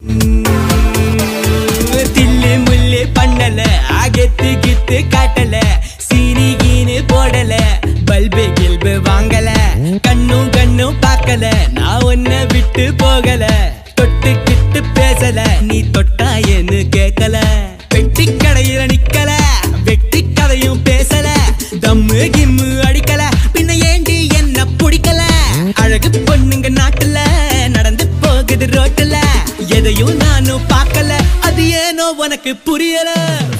தில்லு முள்ளு பண்ணல ஆகத்து கித்து காட்டல சீனி கீனு போடல பல்பு கில்பு வாங்கல கண்ணும் கண்ணும் பார்க்கல நான் உன்னை விட்டு போகல தொட்டு கிட்டு பேசல நீ தொட்டா என்ன கேட்கல வெட்டி கடையில நிக்கல வெட்டி கதையும் பேசல தம்மு கிம்மு அடிக்கல பின்ன ஏண்டி என்ன பிடிக்கல அழகு பொண்ணுங்க நாட்டுல நடந்து போகுது ரோட்டுல எதையும் நானும் பார்க்கல அது ஏனோ உனக்கு புரியல